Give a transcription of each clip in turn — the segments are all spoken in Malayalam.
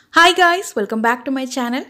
hi guys welcome back to my channel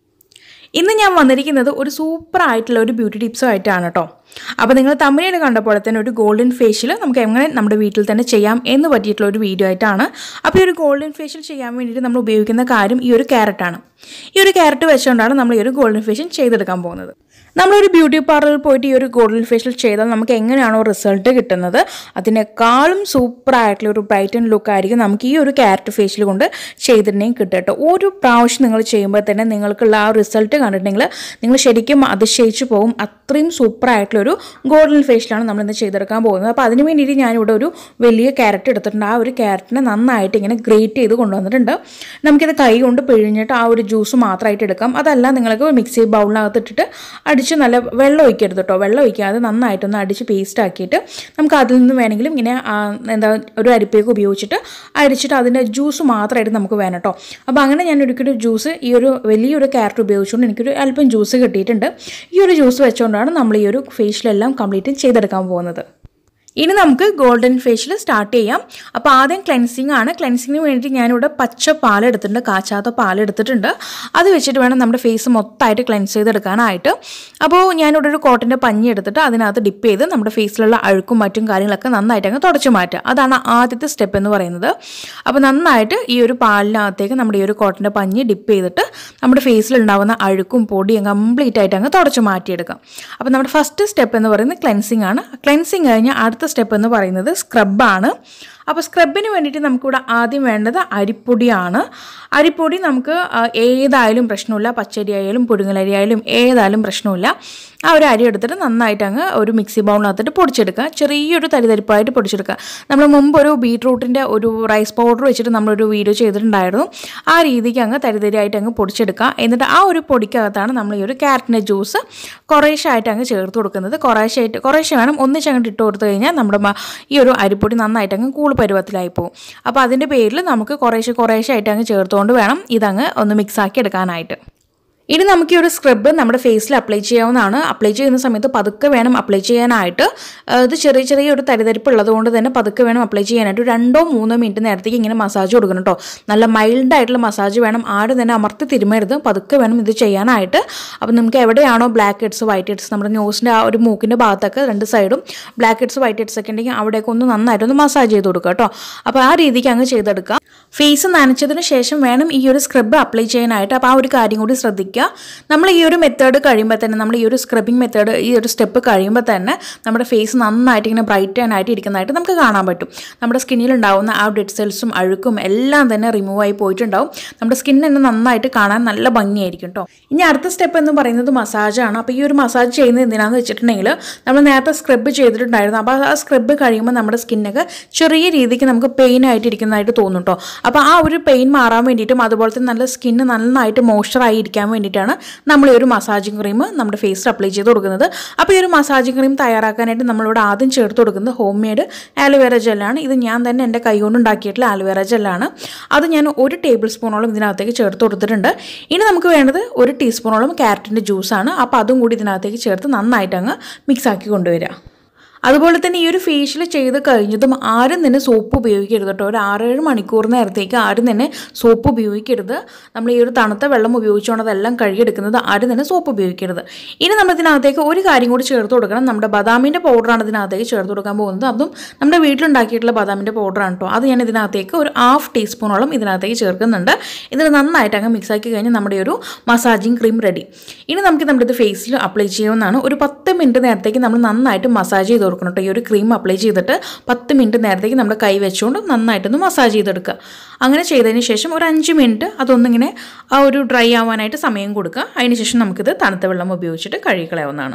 ഇന്ന് ഞാൻ വന്നിരിക്കുന്നത് ഒരു സൂപ്പർ ആയിട്ടുള്ള ഒരു ബ്യൂട്ടി ടിപ്സും ആയിട്ടാണ് കേട്ടോ അപ്പോൾ നിങ്ങൾ തമിഴിൽ കണ്ടപ്പോൾ തന്നെ ഒരു ഗോൾഡൻ ഫേഷ്യൽ നമുക്ക് എങ്ങനെ നമ്മുടെ വീട്ടിൽ തന്നെ ചെയ്യാം എന്ന് പറ്റിയിട്ടുള്ള ഒരു വീഡിയോ ആയിട്ടാണ് അപ്പോൾ ഈ ഒരു ഗോൾഡൻ ഫേഷ്യൽ ചെയ്യാൻ വേണ്ടിയിട്ട് നമ്മൾ ഉപയോഗിക്കുന്ന കാര്യം ഈ ഒരു ക്യാരറ്റാണ് ഈ ഒരു ക്യാരറ്റ് വെച്ചുകൊണ്ടാണ് നമ്മൾ ഈ ഒരു ഗോൾഡൻ ഫേഷ്യൽ ചെയ്തെടുക്കാൻ പോകുന്നത് നമ്മളൊരു ബ്യൂട്ടി പാർലറിൽ പോയിട്ട് ഈ ഒരു ഗോൾഡൻ ഫേഷ്യൽ ചെയ്താൽ നമുക്ക് എങ്ങനെയാണോ റിസൾട്ട് കിട്ടുന്നത് അതിനേക്കാളും സൂപ്പർ ആയിട്ടുള്ള ഒരു ബ്രൈറ്റൻ ലുക്ക് ആയിരിക്കും നമുക്ക് ഈ ഒരു ക്യാരറ്റ് ഫേഷ്യൽ കൊണ്ട് ചെയ്തിട്ടുണ്ടെങ്കിൽ കിട്ടുക കേട്ടോ ഒരു പ്രാവശ്യം നിങ്ങൾ ചെയ്യുമ്പോൾ തന്നെ നിങ്ങൾക്കുള്ള ആ റിസൾട്ട് കണ്ടിട്ടുണ്ടെങ്കിൽ നിങ്ങൾ ശരിക്കും അതിശയിച്ചു പോകും അത്രയും സൂപ്പർ ആയിട്ടുള്ളൊരു ഗോൾഡൻ ഫേഷ്യലാണ് നമ്മൾ ഇന്ന് ചെയ്തെടുക്കാൻ പോകുന്നത് അപ്പോൾ അതിന് വേണ്ടിയിട്ട് ഞാനിവിടെ ഒരു വലിയ ക്യാരറ്റ് എടുത്തിട്ടുണ്ട് ആ ഒരു ക്യാരറ്റിനെ നന്നായിട്ട് ഇങ്ങനെ ഗ്രേറ്റ് ചെയ്ത് കൊണ്ടുവന്നിട്ടുണ്ട് നമുക്കിത് കൈ കൊണ്ട് പിഴിഞ്ഞിട്ട് ആ ഒരു ജ്യൂസ് മാത്രമായിട്ട് എടുക്കാം അതല്ല നിങ്ങൾക്ക് മിക്സി ബൗളിനകത്ത് ഇട്ടിട്ട് അടിച്ച് നല്ല വെള്ളം ഒഴിക്കരുത് കേട്ടോ വെള്ളം ഒഴിക്കാതെ നന്നായിട്ടൊന്ന് അടിച്ച് പേസ്റ്റ് ആക്കിയിട്ട് നമുക്ക് അതിൽ നിന്ന് വേണമെങ്കിലും ഇങ്ങനെ ആ, എന്താ ഒരു അരിപ്പയൊക്കെ ഉപയോഗിച്ചിട്ട് അടിച്ചിട്ട് അതിൻ്റെ ജ്യൂസ് മാത്രമായിട്ട് നമുക്ക് വേണം കേട്ടോ അപ്പോൾ അങ്ങനെ ഞാൻ ഒരിക്കലും ജ്യൂസ് ഈ ഒരു വലിയൊരു ക്യാരറ്റ് ഉപയോഗിച്ചുകൊണ്ട് എനിക്കൊരു അല്പം ജ്യൂസ് കിട്ടിയിട്ടുണ്ട് ഈ ഒരു ജ്യൂസ് വെച്ചുകൊണ്ടാണ് നമ്മൾ ഈ ഒരു ഫേഷ്യലെല്ലാം കംപ്ലീറ്റ് ചെയ്തെടുക്കാൻ പോകുന്നത് ഇനി നമുക്ക് ഗോൾഡൻ ഫേഷ്യൽ സ്റ്റാർട്ട് ചെയ്യാം അപ്പോൾ ആദ്യം ക്ലെൻസിങ് ആണ് ക്ലെൻസിങ്ങിന് വേണ്ടി ഞാനിവിടെ പച്ച പാൽ എടുത്തിട്ടുണ്ട് കാച്ചാത്ത പാൽ എടുത്തിട്ടുണ്ട് അത് വെച്ചിട്ട് വേണം നമ്മുടെ ഫേസ് മൊത്തമായിട്ട് ക്ലെൻസ് ചെയ്തെടുക്കാനായിട്ട് അപ്പോൾ ഞാനിവിടെ ഒരു കോട്ടൻ്റെ പഞ്ഞി എടുത്തിട്ട് അതിനകത്ത് ഡിപ്പ് ചെയ്ത് നമ്മുടെ ഫേസിലുള്ള അഴുക്കും മറ്റും കാര്യങ്ങളൊക്കെ നന്നായിട്ട് അങ്ങ് തുടച്ചു മാറ്റുക അതാണ് ആദ്യത്തെ സ്റ്റെപ്പ് എന്ന് പറയുന്നത് അപ്പോൾ നന്നായിട്ട് ഈ ഒരു പാലിനകത്തേക്ക് നമ്മുടെ ഈ ഒരു കോട്ടൻ്റെ പഞ്ഞി ഡിപ്പ് ചെയ്തിട്ട് നമ്മുടെ ഫേസിൽ ഉണ്ടാകുന്ന അഴുക്കും പൊടിയും കംപ്ലീറ്റ് ആയിട്ട് അങ്ങ് തുടച്ചു മാറ്റിയെടുക്കാം അപ്പോൾ നമ്മുടെ ഫസ്റ്റ് സ്റ്റെപ്പ് എന്ന് പറയുന്നത് ക്ലെൻസിങ് ആണ് ക്ലെൻസിങ് കഴിഞ്ഞ് അടുത്ത സ്റ്റെപ്പ് എന്ന് പറയുന്നത് സ്ക്രബാണ് അപ്പോൾ സ്ക്രബിന് വേണ്ടിയിട്ട് നമുക്കിവിടെ ആദ്യം വേണ്ടത് അരിപ്പൊടിയാണ് അരിപ്പൊടി നമുക്ക് ആ, ഏതായാലും പ്രശ്നമില്ല പച്ചരി ആയാലും പുഴുങ്ങലരി ആയാലും ഏതായാലും പ്രശ്നമില്ല ആ ഒരു അരി എടുത്തിട്ട് നന്നായിട്ട് അങ്ങ് ഒരു മിക്സി ബൗളിനകത്തിട്ട് പൊടിച്ചെടുക്കുക ചെറിയൊരു തരിതരിപ്പായിട്ട് പൊടിച്ചെടുക്കുക നമ്മൾ മുമ്പ് ഒരു ബീട്രൂട്ടിൻ്റെ ഒരു റൈസ് പൗഡർ വെച്ചിട്ട് നമ്മളൊരു വീഡിയോ ചെയ്തിട്ടുണ്ടായിരുന്നു ആ രീതിക്ക് അങ്ങ് തരിതരിയായിട്ട് അങ്ങ് പൊടിച്ചെടുക്കുക എന്നിട്ട് ആ ഒരു പൊടിക്കകത്താണ് നമ്മൾ ഈ ഒരു ക്യാരറ്റിൻ്റെ ജ്യൂസ് കുറേശ്ശായിട്ട് അങ്ങ് ചേർത്ത് കൊടുക്കുന്നത് കുറേശ്ശായിട്ട് കുറേശ്ശെ വേണം ഒന്നിച്ച് അങ്ങോട്ട് ഇട്ട് കൊടുത്തു കഴിഞ്ഞാൽ നമ്മുടെ മ- ഈ ഒരു അരിപ്പൊടി നന്നായിട്ട് അങ്ങ് കൂള് പരുവത്തിലായി പോകും അപ്പോൾ അതിൻ്റെ പേരിൽ നമുക്ക് കുറേശ്ശെ കുറേശ്ശായിട്ട് അങ്ങ് ചേർത്തുകൊണ്ട് വേണം ഇതങ്ങ് ഒന്ന് മിക്സാക്കി എടുക്കാനായിട്ട് ഇനി നമുക്ക് ഈ ഒരു സ്ക്രബ് നമ്മുടെ ഫേസിൽ അപ്ലൈ ചെയ്യാവുന്നതാണ് അപ്ലൈ ചെയ്യുന്ന സമയത്ത് പതുക്കെ വേണം അപ്ലൈ ചെയ്യാനായിട്ട് ആ, ഇത് ചെറിയ ചെറിയ ഒരു തരിതരിപ്പ് ഉള്ളതുകൊണ്ട് തന്നെ പതുക്കെ വേണം അപ്ലൈ ചെയ്യാനായിട്ട് ഒരു രണ്ടോ മൂന്നോ മിനിറ്റ് നേരത്തേക്ക് ഇങ്ങനെ മസാജ് കൊടുക്കണം കേട്ടോ നല്ല മൈൽഡ് ആയിട്ടുള്ള മസാജ് വേണം ആരും തന്നെ അമർത്തി തിരുമരുത് പതുക്കെ വേണം ഇത് ചെയ്യാനായിട്ട് അപ്പോൾ നമുക്ക് എവിടെയാണോ ബ്ലാക്ക് ഹെഡ്സ് വൈറ്റ് ഹെഡ്സ് നമ്മുടെ നോസിൻ്റെ ആ ഒരു മൂക്കിൻ്റെ ഭാഗത്തൊക്കെ രണ്ട് സൈഡും ബ്ലാക്ക് ഹെഡ്സ് വൈറ്റ് ഹെഡ്സ് ഒക്കെ ഉണ്ടെങ്കിൽ അവിടെയൊക്കെ ഒന്ന് നന്നായിട്ടൊന്ന് മസാജ് ചെയ്ത് കൊടുക്കുക കേട്ടോ അപ്പോൾ ആ രീതിക്ക് അങ്ങ് ചെയ്തെടുക്കുക ഫേസ് നനച്ചതിന് ശേഷം വേണം ഈ ഒരു സ്ക്രബ് അപ്ലൈ ചെയ്യാനായിട്ട് അപ്പോൾ ആ ഒരു കാര്യം കൂടി ശ്രദ്ധിക്കുക നമ്മൾ ഈ ഒരു മെത്തേഡ് കഴിയുമ്പോൾ തന്നെ നമ്മൾ ഈ ഒരു സ്ക്രബിങ് മെത്തേഡ് ഈ ഒരു സ്റ്റെപ്പ് കഴിയുമ്പോൾ തന്നെ നമ്മുടെ ഫേസ് നന്നായിട്ട് ഇങ്ങനെ ബ്രൈറ്റ് ആയിട്ട് ഇരിക്കുന്നതായിട്ട് നമുക്ക് കാണാൻ പറ്റും നമ്മുടെ സ്കിന്നിൽ ഉണ്ടാവുന്ന ആ ഡെഡ് സെൽസും അഴുക്കും എല്ലാം തന്നെ റിമൂവ് ആയി പോയിട്ടുണ്ടാവും നമ്മുടെ സ്കിൻ തന്നെ നന്നായിട്ട് കാണാൻ നല്ല ഭംഗിയായിരിക്കും കേട്ടോ ഇനി അടുത്ത സ്റ്റെപ്പ് എന്ന് പറയുന്നത് മസാജാണ് അപ്പോൾ ഈ ഒരു മസാജ് ചെയ്യുന്നത് എന്തിനാന്ന് വെച്ചിട്ടുണ്ടെങ്കിൽ നമ്മൾ നേരത്തെ സ്ക്രബ് ചെയ്തിട്ടുണ്ടായിരുന്നു അപ്പോൾ ആ സ്ക്രബ് കഴിയുമ്പോൾ നമ്മുടെ സ്കിന്നൊക്കെ ചെറിയ രീതിക്ക് നമുക്ക് പെയിൻ ആയിട്ട് ഇരിക്കുന്നതായിട്ട് തോന്നും കേട്ടോ അപ്പോൾ ആ ഒരു പെയിൻ മാറാൻ വേണ്ടിയിട്ടും അതുപോലെ തന്നെ നല്ല സ്കിന്ന് നന്നായിട്ട് മോയ്സ്ചറായി ഇരിക്കാൻ വേണ്ടിയിട്ടാണ് നമ്മൾ ഈ ഒരു മസാജിങ് ക്രീം നമ്മുടെ ഫേസിൽ അപ്ലൈ ചെയ്ത് കൊടുക്കുന്നത് അപ്പോൾ ഈ ഒരു മസാജിങ് ക്രീം തയ്യാറാക്കാനായിട്ട് നമ്മളിവിടെ ആദ്യം ചേർത്ത് കൊടുക്കുന്നത് ഹോം മെയ്ഡ് ആലുവേറ ജെല്ലാണ് ഇത് ഞാൻ തന്നെ എൻ്റെ കൈ കൊണ്ട് ഉണ്ടാക്കിയിട്ടുള്ള ആലുവേറ ജെല്ലാണ് അത് ഞാൻ ഒരു ടേബിൾ സ്പൂണോളം ഇതിനകത്തേക്ക് ചേർത്ത് കൊടുത്തിട്ടുണ്ട് ഇനി നമുക്ക് വേണ്ടത് ഒരു ടീസ്പൂണോളം ക്യാരറ്റിൻ്റെ ജ്യൂസാണ് അപ്പോൾ അതും കൂടി ഇതിനകത്തേക്ക് ചേർത്ത് നന്നായിട്ട് അങ്ങ് മിക്സ് ആക്കി കൊണ്ടുവരിക അതുപോലെ തന്നെ ഈ ഒരു ഫേഷ്യൽ ചെയ്ത് കഴിഞ്ഞതും ആരും തന്നെ സോപ്പ് ഉപയോഗിക്കരുത് കേട്ടോ ഒരു ആറേഴ് മണിക്കൂർ നേരത്തേക്ക് ആരും തന്നെ സോപ്പ് ഉപയോഗിക്കരുത് നമ്മൾ ഈ ഒരു തണുത്ത വെള്ളം ഉപയോഗിച്ചുകൊണ്ട് അതെല്ലാം കഴുകിയെടുക്കുന്നത് ആരും തന്നെ സോപ്പ് ഉപയോഗിക്കരുത് ഇനി നമ്മൾ ഇതിനകത്തേക്ക് ഒരു കാര്യം കൂടി ചേർത്ത് കൊടുക്കണം നമ്മുടെ ബദാമിൻ്റെ പൗഡറാണ് ഇതിനകത്തേക്ക് ചേർത്ത് കൊടുക്കാൻ പോകുന്നത് അതും നമ്മുടെ വീട്ടിലുണ്ടാക്കിയിട്ടുള്ള ബദാമിൻ്റെ പൗഡറാണ് കേട്ടോ അത് ഞാൻ ഇതിനകത്തേക്ക് ഒരു ഹാഫ് ടീസ്പൂണോളം ഇതിനകത്തേക്ക് ചേർക്കുന്നുണ്ട് ഇതിന് നന്നായിട്ട് അങ്ങ് മിക്സ് ആക്കി കഴിഞ്ഞാൽ നമ്മുടെ ഒരു മസാജിങ് ക്രീം റെഡി ഇനി നമുക്ക് നമ്മുടെ ഇത് ഫേസിൽ അപ്ലൈ ചെയ്യാവുന്നതാണ് ഒരു പത്ത് മിനിറ്റ് നേരത്തേക്ക് നമ്മൾ നന്നായിട്ട് മസാജ് ചെയ്ത് കൊടുക്കണം കേട്ടോ ഈ ഒരു ക്രീം അപ്ലൈ ചെയ്തിട്ട് പത്ത് മിനിറ്റ് നേരത്തേക്ക് നമ്മുടെ കൈ വെച്ചുകൊണ്ട് നന്നായിട്ടൊന്ന് മസാജ് ചെയ്തെടുക്കുക അങ്ങനെ ചെയ്തതിന് ശേഷം ഒരു അഞ്ച് മിനിറ്റ് അതൊന്നിങ്ങനെ ആ ഒരു ഡ്രൈ ആവാനായിട്ട് സമയം കൊടുക്കുക അതിന് ശേഷം നമുക്കിത് തണുത്ത വെള്ളം ഉപയോഗിച്ചിട്ട് കഴുകിക്കളയാവുന്നതാണ്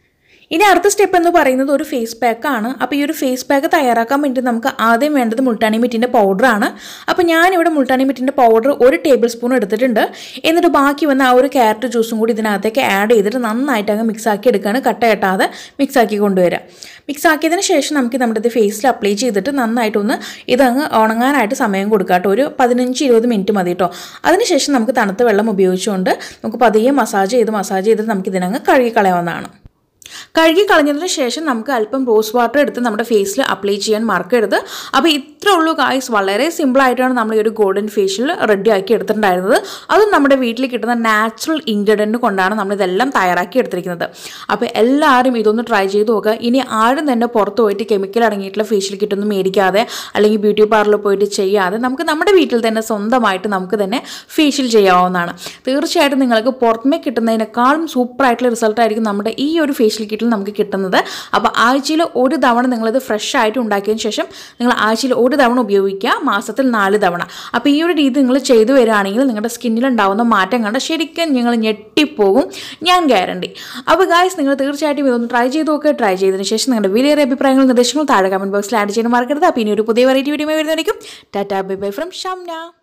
ഇനി അടുത്ത സ്റ്റെപ്പ് എന്ന് പറയുന്നത് ഒരു ഫേസ് പാക്ക് ആണ് അപ്പോൾ ഈ ഒരു ഫേസ് പാക്ക് തയ്യാറാക്കാൻ വേണ്ടി നമുക്ക് ആദ്യം വേണ്ടത് മുൾട്ടാനി മിറ്റിൻ്റെ പൗഡറാണ് അപ്പോൾ ഞാനിവിടെ മുൾട്ടാനി മിറ്റിൻ്റെ പൗഡർ ഒരു ടേബിൾ സ്പൂൺ എടുത്തിട്ടുണ്ട് എന്നിട്ട് ബാക്കി വന്ന ആ ഒരു ക്യാരറ്റ് ജ്യൂസും കൂടി ഇതിനകത്തേക്ക് ആഡ് ചെയ്തിട്ട് നന്നായിട്ട് അങ്ങ് മിക്സ് ആക്കി എടുക്കുകയാണ് കട്ട കെട്ടാതെ മിക്സ് ആക്കി കൊണ്ടുവരാം മിക്സ് ആക്കിയതിന് ശേഷം നമുക്ക് നമ്മുടെ ഇത് ഫേസിൽ അപ്ലൈ ചെയ്തിട്ട് നന്നായിട്ടൊന്ന് ഇതങ്ങ് ഉണങ്ങാനായിട്ട് സമയം കൊടുക്കാം കേട്ടോ ഒരു പതിനഞ്ച് ഇരുപത് മിനിറ്റ് മതി കേട്ടോ അതിനുശേഷം നമുക്ക് തണുത്ത വെള്ളം ഉപയോഗിച്ചുകൊണ്ട് നമുക്ക് പതിയെ മസാജ് ചെയ്ത് മസാജ് ചെയ്തിട്ട് നമുക്ക് ഇതിനങ്ങ് കഴുകി കളയാവുന്നതാണ് കഴുകി കളഞ്ഞതിന് ശേഷം നമുക്ക് അല്പം റോസ് വാട്ടർ എടുത്ത് നമ്മുടെ ഫേസിൽ അപ്ലൈ ചെയ്യാൻ മറക്കരുത് അപ്പോൾ ഇത്രേ ഉള്ളൂ ഗായ്സ് വളരെ സിമ്പിളായിട്ടാണ് നമ്മൾ ഈ ഒരു ഗോൾഡൻ ഫേഷ്യൽ റെഡി ആക്കി എടുത്തിട്ടുണ്ടായിരുന്നത് അതും നമ്മുടെ വീട്ടിൽ കിട്ടുന്ന നാച്ചുറൽ ഇൻഗ്രീഡിയൻറ്റ് കൊണ്ടാണ് നമ്മൾ ഇതെല്ലാം തയ്യാറാക്കി എടുത്തിരിക്കുന്നത് അപ്പോൾ എല്ലാവരും ഇതൊന്ന് ട്രൈ ചെയ്ത് നോക്കുക ഇനി ആരും തന്നെ പുറത്ത് പോയിട്ട് കെമിക്കൽ അടങ്ങിയിട്ടുള്ള ഫേഷ്യൽ കിറ്റൊന്നും മേടിക്കാതെ അല്ലെങ്കിൽ ബ്യൂട്ടി പാർലറിൽ പോയിട്ട് ചെയ്യാതെ നമുക്ക് നമ്മുടെ വീട്ടിൽ തന്നെ സ്വന്തമായിട്ട് നമുക്ക് തന്നെ ഫേഷ്യൽ ചെയ്യാവുന്നതാണ് തീർച്ചയായിട്ടും നിങ്ങൾക്ക് പുറമേ കിട്ടുന്നതിനേക്കാളും സൂപ്പറായിട്ടുള്ള റിസൾട്ടായിരിക്കും നമ്മുടെ ഈ ഒരു ഫേഷ്യൽ കിറ്റിൽ നമുക്ക് കിട്ടുന്നത് അപ്പോൾ ആഴ്ചയിൽ ഒരു തവണ നിങ്ങളിത് ഫ്രഷ് ആയിട്ട് ഉണ്ടാക്കിയതിന് ശേഷം നിങ്ങൾ ആഴ്ചയിൽ ഒരു തവണ ഉപയോഗിക്കുക മാസത്തിൽ നാല് തവണ അപ്പോൾ ഈ ഒരു രീതി നിങ്ങൾ ചെയ്തു വരികയാണെങ്കിൽ നിങ്ങളുടെ സ്കിന്നിൽ ഉണ്ടാകുന്ന മാറ്റം കണ്ട് ശരിക്കും നിങ്ങൾ ഞെട്ടിപ്പോകും ഞാൻ ഗ്യാരണ്ടി അപ്പോൾ ഗായ്സ് നിങ്ങൾ തീർച്ചയായിട്ടും ഇതൊന്ന് ട്രൈ ചെയ്ത് നോക്കുക ട്രൈ ചെയ്തതിന് ശേഷം നിങ്ങളുടെ വലിയ അഭിപ്രായങ്ങളും നിർദ്ദേശങ്ങളും താഴെ കമൻറ്റ് ബോക്സിൽ ആഡ് ചെയ്യാൻ മറക്കരുത് അപ്പോൾ ഇനി ഒരു പുതിയ വെറൈറ്റി വീഡിയോ വരുന്നതായിരിക്കും tata bye bye from Shamna